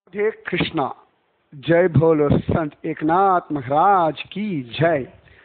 हे कृष्णा जय भोलो संत एकनाथ महाराज की जय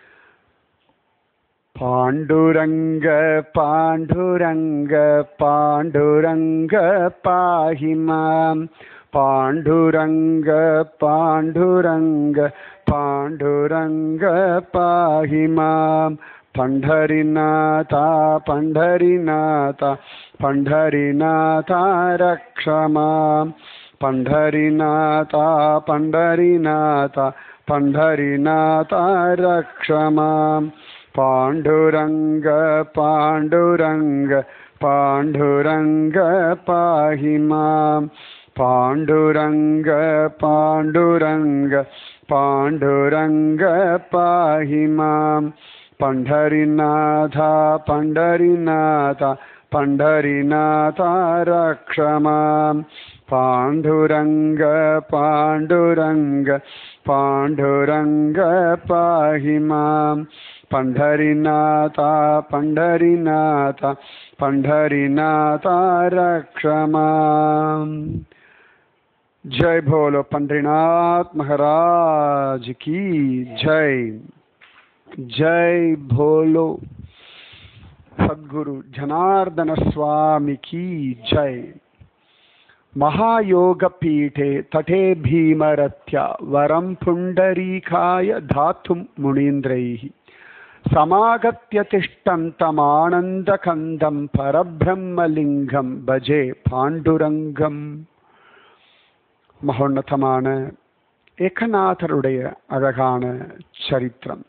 पाण्डुरङ्ग पाण्डुरङ्ग पाण्डुरङ्ग पाहि मां पाण्डुरङ्ग पाण्डुरङ्ग पाण्डुरङ्ग पाहि मां पण्ढरिनाथा पण्ढरिनाथा पण्ढरिनाथा रक्ष मां पण्ढरिनाथा पण्ढरिनाथा पण्ढरिनाथा रक्ष माम् पाण्डुरङ्ग पाण्डुरङ्ग पाण्डुरङ्ग पाहि मां पाण्डुरङ्ग पाण्डुरङ्ग पाण्डुरङ्ग पाहि मां पण्ढरिनाथ पण्ढरिनाथ पण्ढरिनाथ रक्ष मां पाण्डुरङ्ग पाण्डुरङ्ग पाण्डुरङ्ग पाहि मां पण्ढरिनाथ पण्ढरिनाथ पण्ढरिनाथ रक्ष मां जय भोलो पंडरीनाथ महाराज की जय जय भोलो सद्गुरु जनार्दन स्वामी की जय महायोगपीठे तटे भीमरत्या वरं पुण्डरीकाय धातुं मुनीन्द्रैः समागत्य तिष्ठन्तमानन्दकन्दं परब्रह्मलिङ्गं भजे பாண்டுரங்கம் மகோன்னதமான ஏகநாதருடைய அழகான சரித்திரம்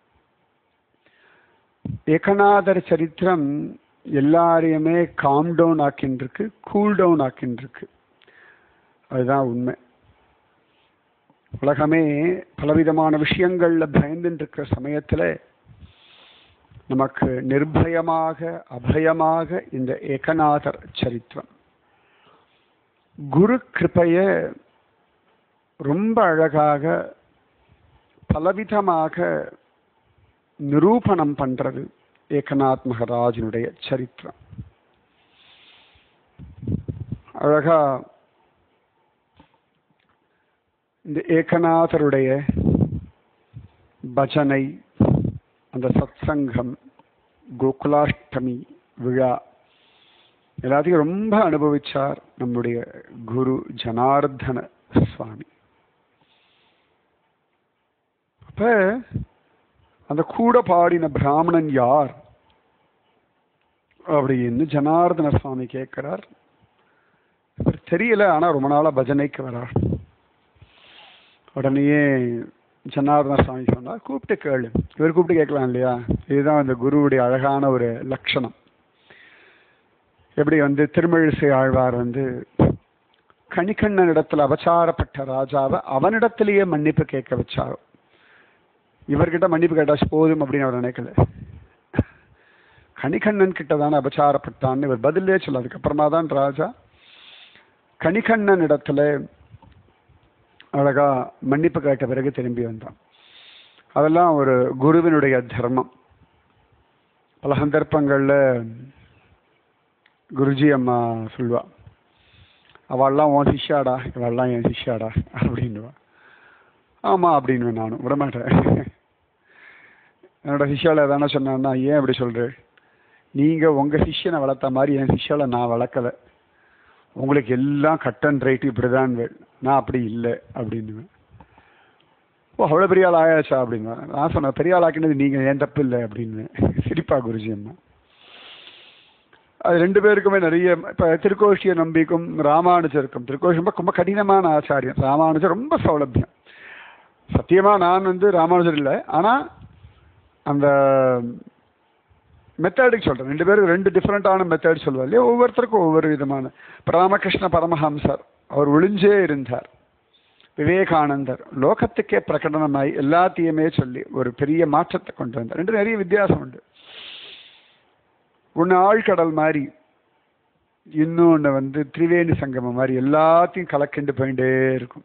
ஏகநாதர் சரித்திரம் எல்லாரையுமே காம் டவுன் ஆக்கின்றிருக்கு கூல் டவுன் ஆக்கின்றிருக்கு அதுதான் உண்மை உலகமே பலவிதமான விஷயங்கள்ல பயந்துட்டு இருக்கிற சமயத்துல நமக்கு நிர்பயமாக அபயமாக இந்த ஏகநாதர் சரித்திரம் குரு கிருப்பைய ரொம்ப அழகாக பலவிதமாக நிரூபணம் பண்றது ஏகநாத் மகராஜனுடைய சரித்திரம் அழகா இந்த ஏகநாதருடைய பஜனை அந்த சத்சங்கம் கோகுலாஷ்டமி விழா எல்லாத்தையும் ரொம்ப அனுபவிச்சார் நம்முடைய குரு ஜனார்தன சுவாமி அப்ப அந்த கூட பாடின பிராமணன் யார் அப்படின்னு ஜனார்தன சுவாமி கேட்கிறார் இவர் தெரியல ஆனா ரொம்ப நாளா பஜனைக்கு வரார் உடனேயே ஜனார்தன சுவாமி சொன்னார் கூப்பிட்டு கேளு இவர் கூப்பிட்டு கேட்கலாம் இல்லையா இதுதான் அந்த குருவுடைய அழகான ஒரு லட்சணம் எப்படி வந்து திருமழிசை ஆழ்வார் வந்து கணிக்கண்ணன் இடத்துல அபச்சாரப்பட்ட ராஜாவை அவனிடத்திலேயே மன்னிப்பு கேட்க வச்சாரோ இவர்கிட்ட மன்னிப்பு கேட்டாச்சு போதும் அப்படின்னு அவர் நினைக்கல கணிகண்ணன் கிட்ட தானே அபச்சாரப்பட்டான்னு இவர் பதிலே சொல்ல அதுக்கப்புறமா தான் ராஜா கணிகண்ணன் இடத்துல அழகா மன்னிப்பு கேட்ட பிறகு திரும்பி வந்தான் அதெல்லாம் ஒரு குருவினுடைய தர்மம் பல சந்தர்ப்பங்கள்ல குருஜி அம்மா சொல்லுவா அவள்லாம் உன் சிஷ்யாடா இவள்லாம் என் சிஷ்யாடா அப்படின்னுவா ஆமா அப்படின்னு நானும் விடமாட்டேன் என்னோட சிஷ்யாவில் எதான சொன்னான்னா ஏன் அப்படி சொல்ற நீங்க உங்க சிஷ்யனை வளர்த்த மாதிரி என் சிஷ்யாவை நான் வளர்க்கல உங்களுக்கு எல்லாம் கட் அண்ட் ரைட் இப்படிதான் நான் அப்படி இல்லை அப்படின்னுவேன் ஓ அவ்வளோ பெரிய ஆள் ஆயாச்சா அப்படின்னு நான் சொன்னேன் பெரிய ஆள் ஆக்கினது நீங்கள் ஏன் தப்பு இல்லை அப்படின்னு சிரிப்பா குருஜி அம்மா அது ரெண்டு பேருக்குமே நிறைய இப்போ திருக்கோஷிய நம்பிக்கும் ராமானுஜருக்கும் திருக்கோஷி ரொம்ப ரொம்ப கடினமான ஆச்சாரியம் ராமானுஜர் ரொம்ப சௌலபியம் சத்தியமா நான் வந்து ராமானுஜர் இல்லை ஆனால் அந்த மெத்தடுக்கு சொல்கிறேன் ரெண்டு பேரும் ரெண்டு டிஃப்ரெண்ட்டான மெத்தட் சொல்லுவார் இல்லையா ஒவ்வொருத்தருக்கும் ஒவ்வொரு விதமான இப்போ ராமகிருஷ்ண பரமஹம்சர் அவர் ஒளிஞ்சே இருந்தார் விவேகானந்தர் லோகத்துக்கே பிரகடனமாய் எல்லாத்தையுமே சொல்லி ஒரு பெரிய மாற்றத்தை கொண்டு வந்தார் ரெண்டு நிறைய வித்தியாசம் உண்டு ஒன்று ஆழ்கடல் மாதிரி இன்னொன்று வந்து திரிவேணி சங்கமம் மாதிரி எல்லாத்தையும் கலக்கிண்டு போயிட்டே இருக்கும்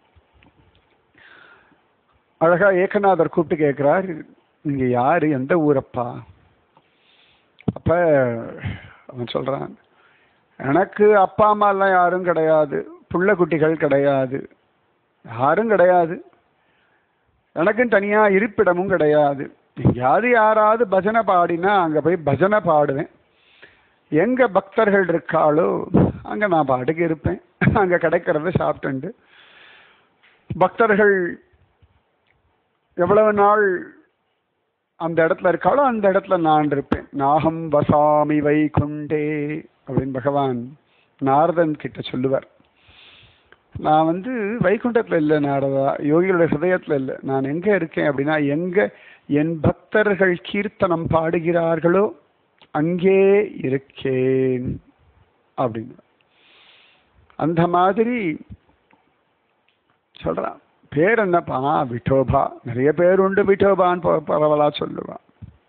அழகா ஏகநாதர் கூப்பிட்டு கேட்கிறார் நீங்க யாரு எந்த ஊரப்பா அப்ப அவன் சொல்றான் எனக்கு அப்பா அம்மா எல்லாம் யாரும் கிடையாது புள்ள குட்டிகள் கிடையாது யாரும் கிடையாது எனக்கும் தனியா இருப்பிடமும் கிடையாது எங்கேயாவது யாராவது பஜனை பாடினா அங்க போய் பஜனை பாடுவேன் எங்க பக்தர்கள் இருக்காளோ அங்க நான் பாட்டுக்கு இருப்பேன் அங்க கிடைக்கிறத சாப்பிட்டுண்டு பக்தர்கள் எவ்வளவு நாள் அந்த இடத்துல இருக்காளோ அந்த இடத்துல நான் இருப்பேன் நாகம் வசாமி வைகுண்டே அப்படின்னு பகவான் நாரதன் கிட்ட சொல்லுவார் நான் வந்து வைகுண்டத்துல இல்லை நாரதா யோகியோட ஹிருதயத்துல இல்லை நான் எங்க இருக்கேன் அப்படின்னா எங்க என் பக்தர்கள் கீர்த்தனம் பாடுகிறார்களோ அங்கே இருக்கேன் அப்படின்னு அந்த மாதிரி சொல்றான் பேர் என்னப்பா விட்டோபா நிறைய பேர் உண்டு விட்டோபான்னு ப- பரவலா சொல்லுவான்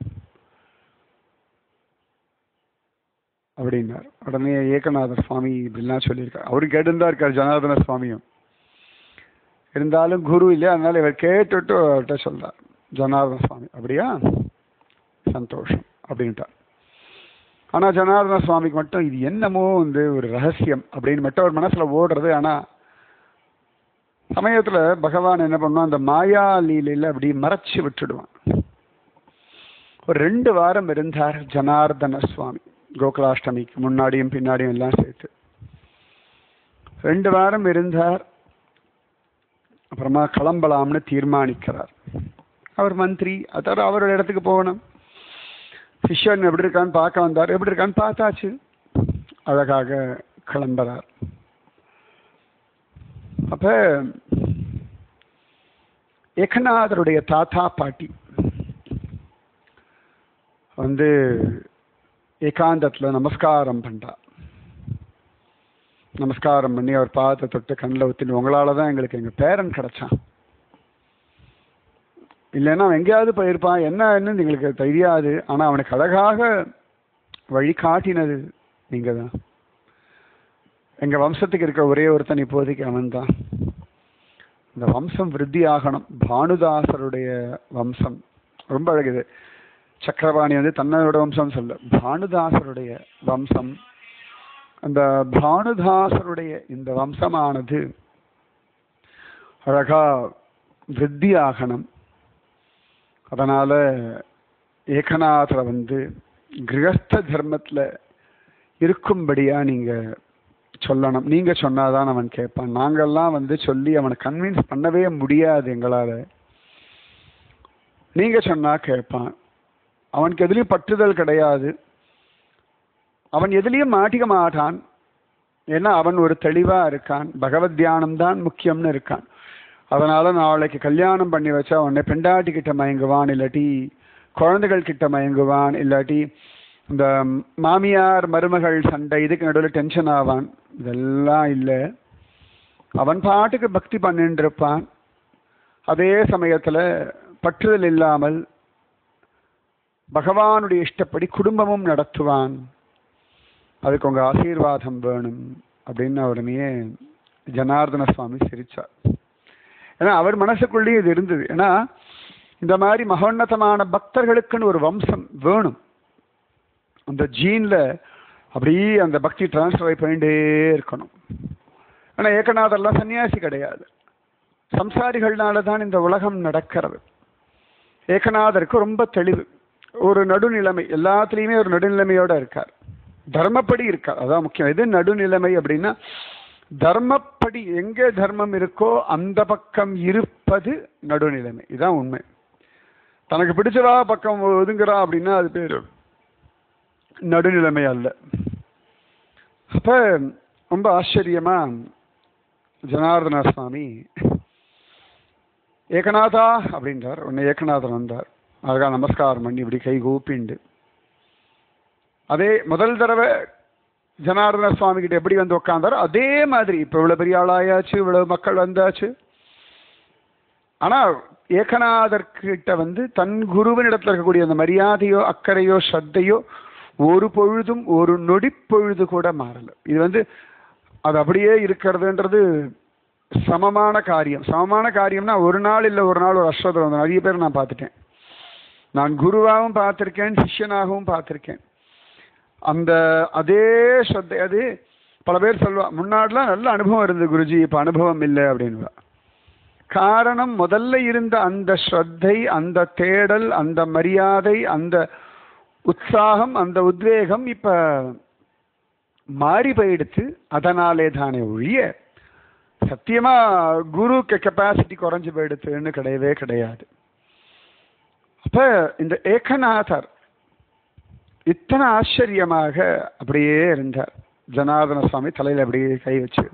அப்படின்னார் உடனே ஏகநாதர் சுவாமி இப்படிலாம் சொல்லியிருக்கார் அவரு கேட்டுதான் இருக்கார் ஜனார்தன சுவாமியும் இருந்தாலும் குரு இல்லையா அதனால இவர் கேட்டுட்டு அவர்கிட்ட சொல்றார் ஜனார்தன சுவாமி அப்படியா சந்தோஷம் அப்படின்ட்டார் ஆனா ஜனார்தன சுவாமிக்கு மட்டும் இது என்னமோ வந்து ஒரு ரகசியம் அப்படின்னு மட்டும் அவர் மனசுல ஓடுறது ஆனா சமயத்துல பகவான் என்ன பண்ணுவான் அந்த மாயா லீலையில அப்படி மறைச்சு விட்டுடுவான் ஒரு ரெண்டு வாரம் இருந்தார் ஜனார்தன சுவாமி கோகுலாஷ்டமிக்கு முன்னாடியும் பின்னாடியும் எல்லாம் சேர்த்து ரெண்டு வாரம் இருந்தார் அப்புறமா கிளம்பலாம்னு தீர்மானிக்கிறார் அவர் மந்திரி அதாவது அவரோட இடத்துக்கு போகணும் சிஷ்யன் எப்படி இருக்கான்னு பார்க்க வந்தார் எப்படி இருக்கான்னு பார்த்தாச்சு அழகாக கிளம்புறார் அப்ப ஏகநாதருடைய தாத்தா பாட்டி வந்து ஏகாந்தத்துல நமஸ்காரம் பண்றா நமஸ்காரம் பண்ணி அவர் பாதத்தை தொட்டு கண்ணில் ஊத்தின்னு உங்களால தான் எங்களுக்கு எங்க பேரன் கிடைச்சான் இல்லைன்னா அவன் எங்கேயாவது போயிருப்பான் என்ன என்னன்னு எங்களுக்கு தெரியாது ஆனா அவனுக்கு அழகாக வழி காட்டினது நீங்க தான் எங்க வம்சத்துக்கு இருக்க ஒரே ஒருத்தன் இப்போதைக்கு அவன் தான் இந்த வம்சம் விருத்தி ஆகணும் பானுதாசருடைய வம்சம் ரொம்ப அழகுது சக்கரபாணி வந்து தன்னோட வம்சம் சொல்ல பானுதாசருடைய வம்சம் அந்த பானுதாசருடைய இந்த வம்சமானது அழகா விருத்தி ஆகணும் அதனால ஏகநாதரை வந்து கிரகஸ்த தர்மத்துல இருக்கும்படியா நீங்க சொல்லணும் நீங்க சொன்னாதான் அவன் கேட்பான் நாங்கெல்லாம் வந்து சொல்லி அவனை கன்வின்ஸ் பண்ணவே முடியாது எங்களால நீங்க சொன்னா கேட்பான் அவனுக்கு எதுலயும் பற்றுதல் கிடையாது அவன் எதுலயும் மாட்டிக்க மாட்டான் ஏன்னா அவன் ஒரு தெளிவா இருக்கான் பகவத் தியானம் தான் முக்கியம்னு இருக்கான் அதனால நாளைக்கு கல்யாணம் பண்ணி வச்சா உடனே பெண்டாட்டி கிட்ட மயங்குவான் இல்லாட்டி குழந்தைகள் கிட்ட மயங்குவான் இல்லாட்டி இந்த மாமியார் மருமகள் சண்டை இதுக்கு நடுவில் டென்ஷன் ஆவான் இதெல்லாம் இல்லை அவன் பாட்டுக்கு பக்தி பண்ணிட்டு இருப்பான் அதே சமயத்துல பற்றுதல் இல்லாமல் பகவானுடைய இஷ்டப்படி குடும்பமும் நடத்துவான் அதுக்கு உங்க ஆசீர்வாதம் வேணும் அப்படின்னு உடனே ஜனார்தன சுவாமி சிரிச்சார் ஏன்னா அவர் மனசுக்குள்ளேயே இது இருந்தது ஏன்னா இந்த மாதிரி மகோன்னதமான பக்தர்களுக்குன்னு ஒரு வம்சம் வேணும் அந்த ஜீன்ல அப்படியே அந்த பக்தி டிரான்ஸ்ஃபர் ஆகி போயிட்டே இருக்கணும் ஆனா ஏகநாதர்லாம் சன்னியாசி கிடையாது சம்சாரிகள்னால தான் இந்த உலகம் நடக்கிறது ஏகநாதருக்கு ரொம்ப தெளிவு ஒரு நடுநிலைமை எல்லாத்துலேயுமே ஒரு நடுநிலைமையோட இருக்கார் தர்மப்படி இருக்கார் அதான் முக்கியம் எது நடுநிலைமை அப்படின்னா தர்மப்படி எங்கே தர்மம் இருக்கோ அந்த பக்கம் இருப்பது நடுநிலைமை இதான் உண்மை தனக்கு பிடிச்சவா பக்கம் ஒதுங்குறா அப்படின்னா அது பேர் நடுநிலைமை அல்ல அப்ப ரொம்ப ஆச்சரியமா ஜனார்தன சுவாமி ஏகநாதா அப்படின்றார் உன்னை ஏகநாதன் வந்தார் அழகா நமஸ்காரம் பண்ணி இப்படி கை கூப்பிண்டு அதே முதல் தடவை ஜனார்தன சுவாமி கிட்ட எப்படி வந்து உட்காந்தாரோ அதே மாதிரி இப்ப இவ்வளவு பெரிய ஆளாயாச்சு இவ்வளவு மக்கள் வந்தாச்சு ஆனா ஏகநாதர் கிட்ட வந்து தன் குருவின் இடத்துல இருக்கக்கூடிய அந்த மரியாதையோ அக்கறையோ ஸ்ரத்தையோ ஒரு பொழுதும் ஒரு நொடி பொழுது கூட மாறல இது வந்து அது அப்படியே இருக்கிறதுன்றது சமமான காரியம் சமமான காரியம்னா ஒரு நாள் இல்லை ஒரு நாள் ஒரு அஸ்வதம் வந்து நிறைய பேர் நான் பார்த்துட்டேன் நான் குருவாகவும் பார்த்துருக்கேன் சிஷ்யனாகவும் பார்த்துருக்கேன் அந்த அதே ஸ்ரத்தை அது பல பேர் சொல்லுவா முன்னாடிலாம் நல்ல அனுபவம் இருந்தது குருஜி இப்ப அனுபவம் இல்லை அப்படின்வா காரணம் முதல்ல இருந்த அந்த ஸ்ரத்தை அந்த தேடல் அந்த மரியாதை அந்த உற்சாகம் அந்த உத்வேகம் இப்ப மாறி போயிடுச்சு அதனாலே தானே ஒழிய சத்தியமா குருக்கு கெப்பாசிட்டி குறைஞ்சு போயிடுச்சுன்னு கிடையவே கிடையாது அப்ப இந்த ஏகநாதர் இத்தனை ஆச்சரியமாக அப்படியே இருந்தார் ஜனார்தன சுவாமி தலையில அப்படியே கை வச்சு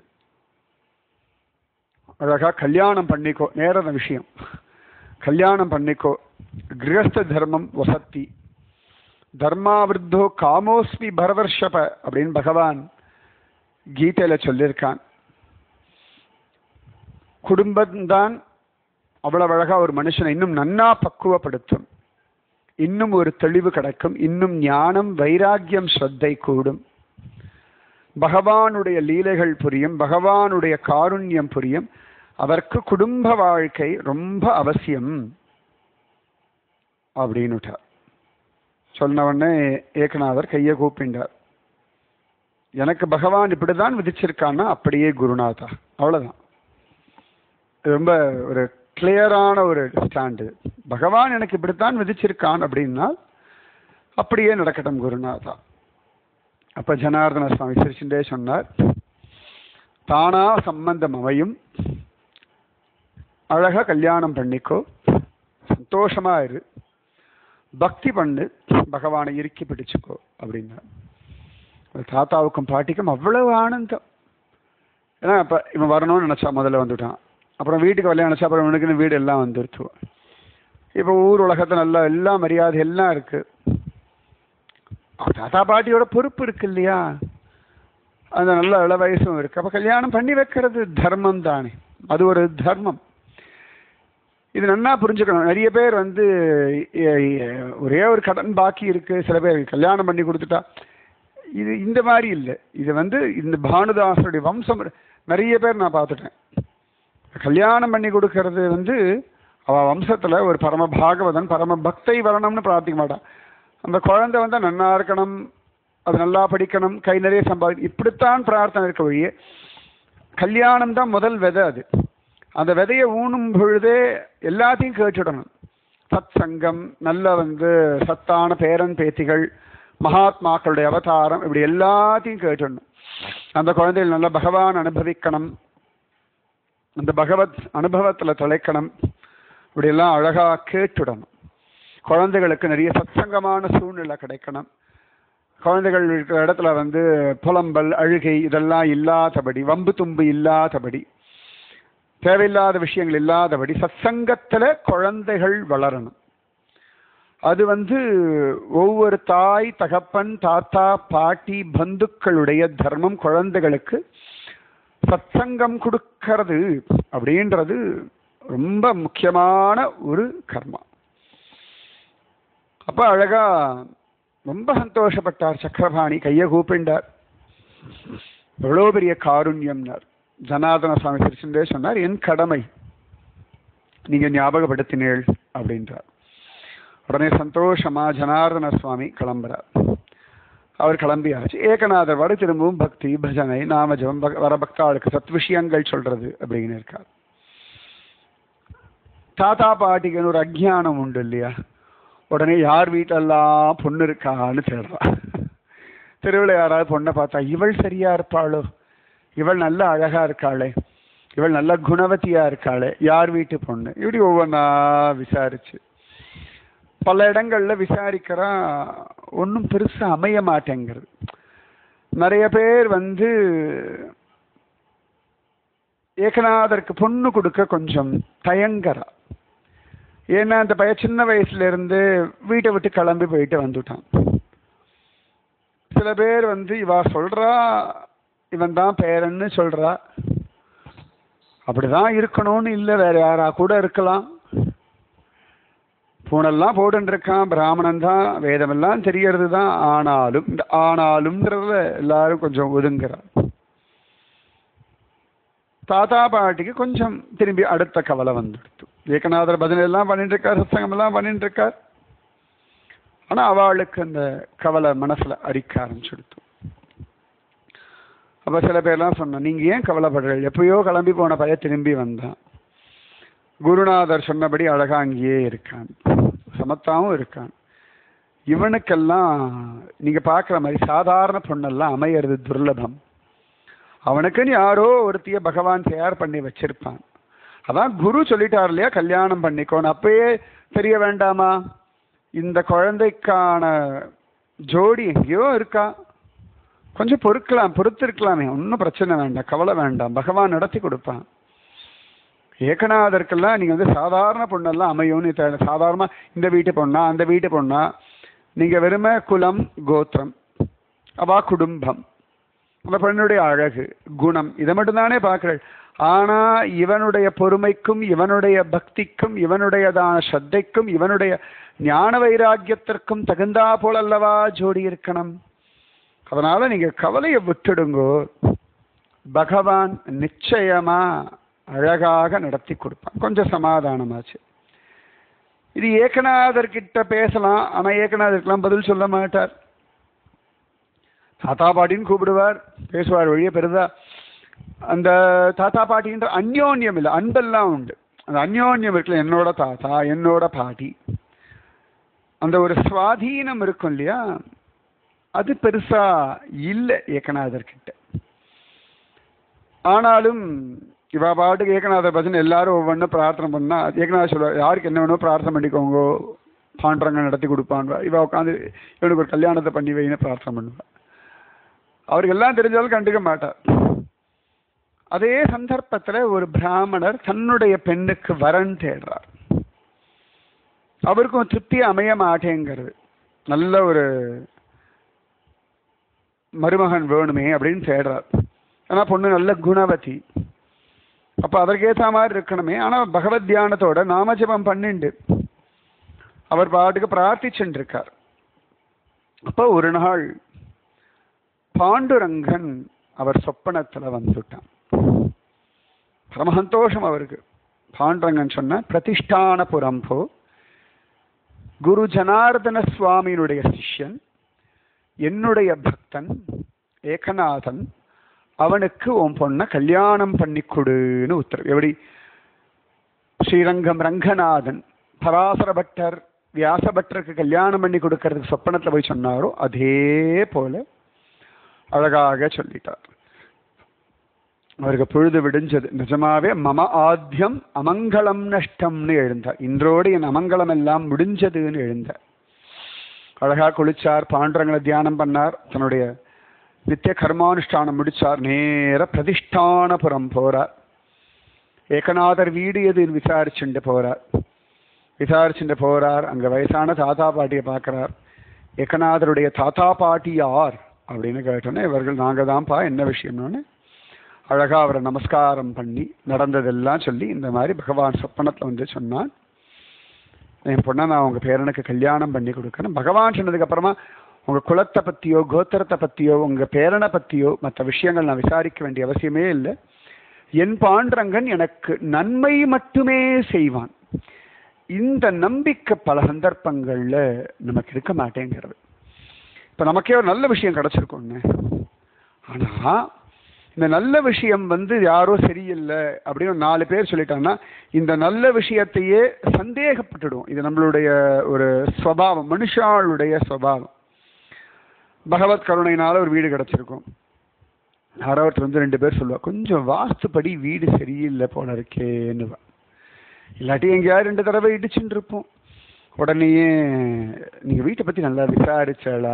அழகா கல்யாணம் பண்ணிக்கோ நேரத விஷயம் கல்யாணம் பண்ணிக்கோ கிரகஸ்த தர்மம் வசத்தி தர்மாவிருத்தோ காமோஸ்மி பரதர்ஷப அப்படின்னு பகவான் கீதையில சொல்லியிருக்கான் குடும்பம்தான் அவ்வளவு அழகா ஒரு மனுஷனை இன்னும் நன்னா பக்குவப்படுத்தும் இன்னும் ஒரு தெளிவு கிடைக்கும் இன்னும் ஞானம் வைராக்கியம் ஸ்ரத்தை கூடும் பகவானுடைய லீலைகள் புரியும் பகவானுடைய காருண்யம் புரியும் அதற்கு குடும்ப வாழ்க்கை ரொம்ப அவசியம் அப்படின்னுட்டார் சொன்ன உடனே ஏகநாதர் கையை கூப்பிண்டார் எனக்கு பகவான் இப்படிதான் விதிச்சிருக்கான்னா அப்படியே குருநாதா அவ்வளவுதான் ரொம்ப ஒரு கிளியரான ஒரு ஸ்டாண்டு பகவான் எனக்கு இப்படித்தான் விதிச்சிருக்கான் அப்படின்னா அப்படியே நடக்கட்டும் குருநாதா அப்ப ஜனார்தன சுவாமி சிரிச்சுட்டே சொன்னார் தானா சம்பந்தம் அமையும் அழகா கல்யாணம் பண்ணிக்கோ சந்தோஷமா இரு பக்தி பண்ணு பகவானை இறுக்கி பிடிச்சுக்கோ அப்படின்னா தாத்தாவுக்கும் பாட்டிக்கும் அவ்வளவு ஆனந்தம் ஏன்னா இப்ப இவன் வரணும்னு நினைச்சா முதல்ல வந்துட்டான் அப்புறம் வீட்டுக்கு வரல நினைச்சா அப்புறம் இவனுக்குன்னு வீடு எல்லாம் வந்துருச்சு இப்போ ஊர் உலகத்துல நல்லா எல்லா மரியாதை எல்லாம் இருக்கு தாத்தா பாட்டியோட பொறுப்பு இருக்கு இல்லையா அந்த நல்ல இள வயசும் இருக்கு அப்ப கல்யாணம் பண்ணி வைக்கிறது தர்மம் தானே அது ஒரு தர்மம் இது நன்னா புரிஞ்சுக்கணும் நிறைய பேர் வந்து ஒரே ஒரு கடன் பாக்கி இருக்கு சில பேர் கல்யாணம் பண்ணி கொடுத்துட்டா இது இந்த மாதிரி இல்லை இது வந்து இந்த பானுதாசருடைய வம்சம் நிறைய பேர் நான் பார்த்துட்டேன் கல்யாணம் பண்ணி கொடுக்கறது வந்து அவ வம்சத்துல ஒரு பரம பாகவதன் பரம பக்தை வரணும்னு பிரார்த்திக்க மாட்டான் அந்த குழந்தை வந்து நன்னா இருக்கணும் அது நல்லா படிக்கணும் கை நிறைய சம்பாதி இப்படித்தான் பிரார்த்தனை இருக்க வழியே கல்யாணம் தான் முதல் விதை அது அந்த விதையை ஊனும் பொழுதே எல்லாத்தையும் கேட்டுடணும் சத் சங்கம் நல்ல வந்து சத்தான பேரன் பேத்திகள் மகாத்மாக்களுடைய அவதாரம் இப்படி எல்லாத்தையும் கேட்டுடணும் அந்த குழந்தைகள் நல்லா பகவான் அனுபவிக்கணும் அந்த பகவத் அனுபவத்துல தொலைக்கணும் இப்படியெல்லாம் அழகா கேட்டுடணும் குழந்தைகளுக்கு நிறைய சத்சங்கமான சூழ்நிலை கிடைக்கணும் குழந்தைகள் இருக்கிற இடத்துல வந்து புலம்பல் அழுகை இதெல்லாம் இல்லாதபடி வம்பு தும்பு இல்லாதபடி தேவையில்லாத விஷயங்கள் இல்லாதபடி சத்சங்கத்துல குழந்தைகள் வளரணும் அது வந்து ஒவ்வொரு தாய் தகப்பன் தாத்தா பாட்டி பந்துக்களுடைய தர்மம் குழந்தைகளுக்கு சத்சங்கம் கொடுக்கிறது அப்படின்றது ரொம்ப முக்கியமான ஒரு கர்மா அப்ப அழகா ரொம்ப சந்தோஷப்பட்டார் சக்கரபாணி கையை கூப்பிண்டார் எவ்வளோ பெரிய காருண்யம்னார் ஜனார்தன சுவாமி சிரிச்சுட்டே சொன்னார் என் கடமை நீங்க ஞாபகப்படுத்தினேள் அப்படின்றார் உடனே சந்தோஷமா ஜனார்தன சுவாமி கிளம்புறார் அவர் கிளம்பியாச்சு ஏகநாதர் வர திரும்பவும் பக்தி பஜனை நாமஜபம் வர பக்தாளுக்கு சத் விஷயங்கள் சொல்றது அப்படின்னு இருக்கார் தாத்தா பாட்டிக்கு ஒரு அஜ்ஞானம் உண்டு இல்லையா உடனே யார் வீட்டெல்லாம் பொண்ணு இருக்கான்னு தேடுறா தெருவில் யாராவது பொண்ணை பார்த்தா இவள் சரியா இருப்பாளோ இவள் நல்ல அழகா இருக்காளே இவள் நல்ல குணவதியா இருக்காளே யார் வீட்டு பொண்ணு இப்படி ஒவ்வொன்றா விசாரிச்சு பல இடங்கள்ல விசாரிக்கிறா ஒன்றும் பெருசா அமைய மாட்டேங்கிறது நிறைய பேர் வந்து ஏகநாதருக்கு பொண்ணு கொடுக்க கொஞ்சம் தயங்கறா ஏன்னா அந்த பைய சின்ன வயசுல இருந்து வீட்டை விட்டு கிளம்பி போயிட்டு வந்துட்டான் சில பேர் வந்து இவா சொல்றா இவன் தான் பேரன்னு சொல்றா அப்படிதான் இருக்கணும்னு இல்லை வேற யாரா கூட இருக்கலாம் பூனெல்லாம் போட்டுன்னு இருக்கான் பிராமணன் தான் வேதமெல்லாம் தெரியறது தான் ஆனாலும் இந்த ஆனாலும்ன்றத எல்லாரும் கொஞ்சம் ஒதுங்குறார் தாத்தா பாட்டிக்கு கொஞ்சம் திரும்பி அடுத்த கவலை வந்துடுத்து ஏகநாதர் பஜனை எல்லாம் பண்ணிட்டு இருக்கார் சத்சங்கம் எல்லாம் பண்ணிட்டு இருக்கார் ஆனா அவளுக்கு அந்த கவலை மனசுல அரிக்க ஆரம்பிச்சுடுத்து அப்போ சில பேர்லாம் சொன்னோம் நீங்கள் ஏன் கவலைப்படுறீங்க எப்பயோ கிளம்பி போன பைய திரும்பி வந்தான் குருநாதர் சொன்னபடி அழகா அங்கேயே இருக்கான் சமத்தாவும் இருக்கான் இவனுக்கெல்லாம் நீங்க பார்க்குற மாதிரி சாதாரண பொண்ணெல்லாம் அமையிறது துர்லபம் அவனுக்குன்னு யாரோ ஒருத்திய பகவான் தயார் பண்ணி வச்சிருப்பான் அதான் குரு சொல்லிட்டார் இல்லையா கல்யாணம் பண்ணிக்கோன்னு அப்பயே தெரிய வேண்டாமா இந்த குழந்தைக்கான ஜோடி எங்கேயோ இருக்கா கொஞ்சம் பொறுக்கலாம் பொறுத்திருக்கலாமே ஒன்றும் பிரச்சனை வேண்டாம் கவலை வேண்டாம் பகவான் நடத்தி கொடுப்பான் ஏகநாதருக்கெல்லாம் நீங்கள் வந்து சாதாரண பொண்ணெல்லாம் அமையும்னு தெ- சாதாரணமா இந்த வீட்டு பொண்ணா அந்த வீட்டு பொண்ணா நீங்கள் வெறும குலம் கோத்திரம் அவா குடும்பம் அந்த பெண்ணுடைய அழகு குணம் இதை மட்டும்தானே பார்க்கிறேன் ஆனா இவனுடைய பொறுமைக்கும் இவனுடைய பக்திக்கும் இவனுடையதான ஸ்ரத்தைக்கும் இவனுடைய ஞான வைராக்கியத்திற்கும் தகுந்தா போல் அல்லவா ஜோடி இருக்கணும் அதனால நீங்க கவலையை விட்டுடுங்கோ பகவான் நிச்சயமா அழகாக நடத்தி கொடுப்பான் கொஞ்சம் சமாதானமாச்சு இது ஏகநாதர் கிட்ட பேசலாம் ஆனா ஏகநாதருக்கெல்லாம் பதில் சொல்ல மாட்டார் தாத்தா பாட்டின்னு கூப்பிடுவார் பேசுவார் வழியே பெரிதா அந்த தாத்தா பாட்டின்ற அந்யோன்யம் இல்லை அன்பெல்லாம் உண்டு அந்த அந்யோன்யம் இருக்குல்ல என்னோட தாத்தா என்னோட பாட்டி அந்த ஒரு சுவாதீனம் இருக்கும் இல்லையா அது பெருசா இல்லை ஏகநாதர் கிட்ட ஆனாலும் இவ பாட்டுக்கு ஏகநாதர் பஜன் எல்லாரும் ஒவ்வொன்றும் பிரார்த்தனை பண்ணா ஏகநாதர் சொல்லுவார் யாருக்கு என்ன வேணும் பிரார்த்தனை பண்ணிக்கோங்க பாண்டரங்க நடத்தி கொடுப்பான் இவ உட்காந்து இவனுக்கு ஒரு கல்யாணத்தை பண்ணி வைன்னு பிரார்த்தனை பண்ணுவா அவருக்கு எல்லாம் தெரிஞ்சாலும் கண்டுக்க மாட்டார் அதே சந்தர்ப்பத்துல ஒரு பிராமணர் தன்னுடைய பெண்ணுக்கு வரன் தேடுறார் அவருக்கும் திருப்தி அமைய மாட்டேங்கிறது நல்ல ஒரு மருமகன் வேணுமே அப்படின்னு தேடுறார் ஏன்னா பொண்ணு நல்ல குணவதி அப்ப அதற்கேற்ற மாதிரி இருக்கணுமே ஆனா பகவத் தியானத்தோட நாமஜபம் பண்ணிண்டு அவர் பாட்டுக்கு பிரார்த்திச்சுட்டு இருக்கார் அப்போ ஒரு நாள் பாண்டுரங்கன் அவர் சொப்பனத்துல வந்துட்டான் பரம சந்தோஷம் அவருக்கு பாண்டுரங்கன் சொன்ன பிரதிஷ்டானபுரம் போ குரு ஜனார்தன சுவாமியினுடைய சிஷ்யன் என்னுடைய பக்தன் ஏகநாதன் அவனுக்கு உன் பொண்ணை கல்யாணம் பண்ணி கொடுன்னு உத்தரவு எப்படி ஸ்ரீரங்கம் ரங்கநாதன் பராசர பட்டர் வியாச பட்டருக்கு கல்யாணம் பண்ணி கொடுக்கறதுக்கு சொப்பனத்துல போய் சொன்னாரோ அதே போல அழகாக சொல்லிட்டார் அவருக்கு பொழுது விடிஞ்சது நிஜமாவே மம ஆத்தியம் அமங்கலம் நஷ்டம்னு எழுந்தார் இன்றோடு என் அமங்கலம் எல்லாம் முடிஞ்சதுன்னு எழுந்தார் அழகா குளிச்சார் பாண்டரங்களை தியானம் பண்ணார் தன்னுடைய நித்திய கர்மானுஷ்டானம் முடிச்சார் நேர பிரதிஷ்டானபுரம் போறார் ஏகநாதர் வீடு எதுன்னு விசாரிச்சுட்டு போறார் விசாரிச்சுட்டு போறார் அங்க வயசான தாத்தா பாட்டியை பார்க்கறார் ஏகநாதருடைய தாத்தா பாட்டி யார் அப்படின்னு கேட்டோன்னே இவர்கள் நாங்க தான்ப்பா என்ன விஷயம்னு அழகா அவரை நமஸ்காரம் பண்ணி நடந்ததெல்லாம் சொல்லி இந்த மாதிரி பகவான் சொப்பனத்துல வந்து சொன்னான் என் பொண்ணை நான் உங்க பேரனுக்கு கல்யாணம் பண்ணி கொடுக்கணும் பகவான் சொன்னதுக்கு அப்புறமா உங்க குலத்தை பத்தியோ கோத்திரத்தை பத்தியோ உங்க பேரனை பத்தியோ மற்ற விஷயங்கள் நான் விசாரிக்க வேண்டிய அவசியமே இல்லை என் பாண்டரங்கன் எனக்கு நன்மை மட்டுமே செய்வான் இந்த நம்பிக்கை பல சந்தர்ப்பங்கள்ல நமக்கு இருக்க மாட்டேங்கிறது இப்ப நமக்கே ஒரு நல்ல விஷயம் கிடைச்சிருக்கோங்க ஆனா இந்த நல்ல விஷயம் வந்து யாரோ சரியில்லை அப்படின்னு ஒரு நாலு பேர் சொல்லிட்டாங்கன்னா இந்த நல்ல விஷயத்தையே சந்தேகப்பட்டுடும் இது நம்மளுடைய ஒரு ஸ்வபாவம் மனுஷாளுடைய ஸ்வபாவம் பகவத் கருணையினால ஒரு வீடு கிடைச்சிருக்கும் யாரோ ஒருத்தர் வந்து ரெண்டு பேர் சொல்லுவா கொஞ்சம் வாஸ்துப்படி வீடு சரியில்லை போல இருக்கேன்னு இல்லாட்டி எங்கேயாவது ரெண்டு தடவை இடிச்சுட்டு இருப்போம் உடனேயே நீங்க வீட்டை பத்தி நல்லா விசாரிச்சாளா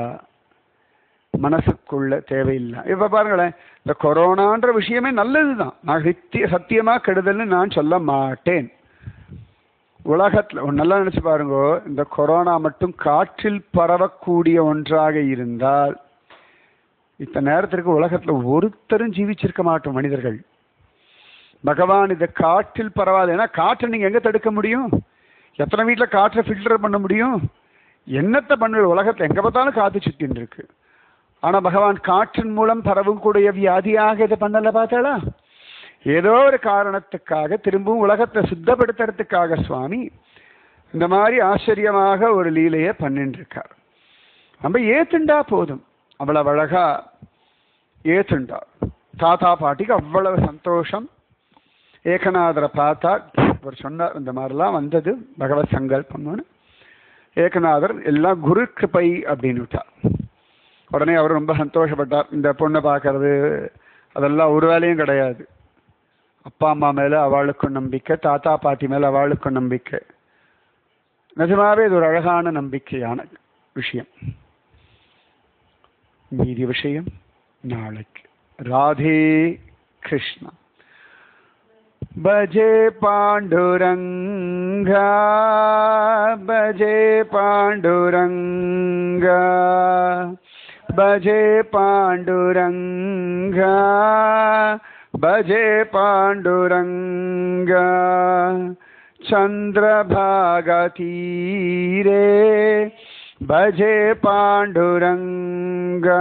மனசுக்குள்ள தேவையில்லை இப்ப பாருங்களேன் இந்த கொரோனான்ற விஷயமே நல்லதுதான் நான் சத்திய சத்தியமா கெடுதல்னு நான் சொல்ல மாட்டேன் உலகத்துல ஒண்ணு நல்லா நினைச்சு பாருங்க இந்த கொரோனா மட்டும் காற்றில் பரவக்கூடிய ஒன்றாக இருந்தால் இத்தனை நேரத்திற்கு உலகத்துல ஒருத்தரும் ஜீவிச்சிருக்க மாட்டோம் மனிதர்கள் பகவான் இதை காற்றில் பரவாது ஏன்னா காற்றை நீங்க எங்க தடுக்க முடியும் எத்தனை வீட்டுல காற்றை ஃபில்டர் பண்ண முடியும் என்னத்தை பண்ணுற உலகத்துல எங்க பார்த்தாலும் காத்து சுத்தின்னு இருக்கு ஆனா பகவான் காற்றின் மூலம் பரவக்கூடிய வியாதியாக இதை பண்ணல பார்த்தாளா ஏதோ ஒரு காரணத்துக்காக திரும்பவும் உலகத்தை சுத்தப்படுத்துறதுக்காக சுவாமி இந்த மாதிரி ஆச்சரியமாக ஒரு லீலையை பண்ணிட்டு இருக்கார் நம்ம ஏத்துண்டா போதும் அவ்வளவு அழகா ஏத்துண்டா தாத்தா பாட்டிக்கு அவ்வளவு சந்தோஷம் ஏகநாதரை பார்த்தா அவர் சொன்னார் இந்த மாதிரிலாம் வந்தது பகவத் சங்கல்பம்னு ஏகநாதர் எல்லாம் குரு கிருபை அப்படின்னு விட்டார் உடனே அவர் ரொம்ப சந்தோஷப்பட்டார் இந்த பொண்ணை பார்க்கறது அதெல்லாம் ஒரு வேலையும் கிடையாது அப்பா அம்மா மேலே அவளுக்கும் நம்பிக்கை தாத்தா பாட்டி மேலே அவளுக்கும் நம்பிக்கை நிஜமாவே இது ஒரு அழகான நம்பிக்கையான விஷயம் மீதி விஷயம் நாளைக்கு ராதே கிருஷ்ணா பஜே பாண்டுரங்கா பஜே பாண்டுரங்கா பஜே பாண்டுரங்கா பஜே பாண்டுரங்கா चन्द्रभागतीरे भजे पाण्डुरङ्गा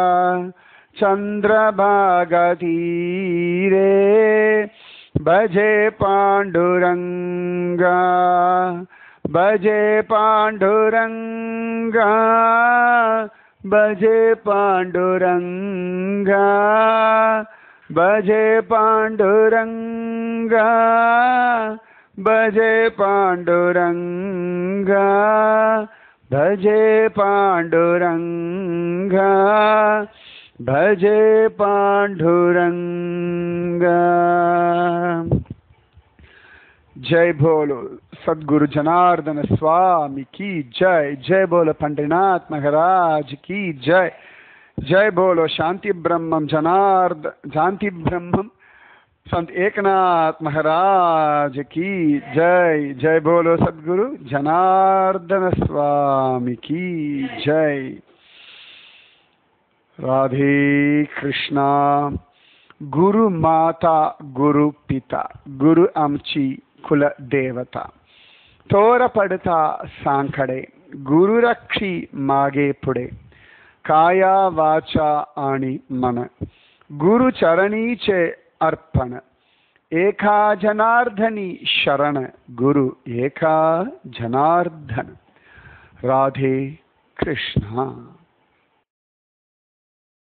चन्द्रभागतीरे भजे पाण्डुरङ्गा भजे पाण्डुरङ्गा भजे पाण्डुरङ्गा भजे पाण्डुरङ्गा भजे पाण्डुरङ्गा भजे पाण्डुरङ्गा भजे पाण्डुरङ्गा जय बोलो सदगुरु जनार्दन स्वामी की जय जय बोलो पंडिनाथ महाराज की जय जय बोलो शांति ब्रह्मम जनार्द शांति ब्रह्मम संत एकनाथ महाराज की जय जय बोलो सदगुरु जनार्दन स्वामी की जय राधे कृष्णा गुरु माता गुरु पिता गुरु आमची कुल देवता तोरपडता सांकडे गुरुरक्षी मागे पुढे काया वाचा आणि मन गुरु चरणीचे अर्पण एका जनार्दनी शरण गुरु एका जनार्दन राधे कृष्णा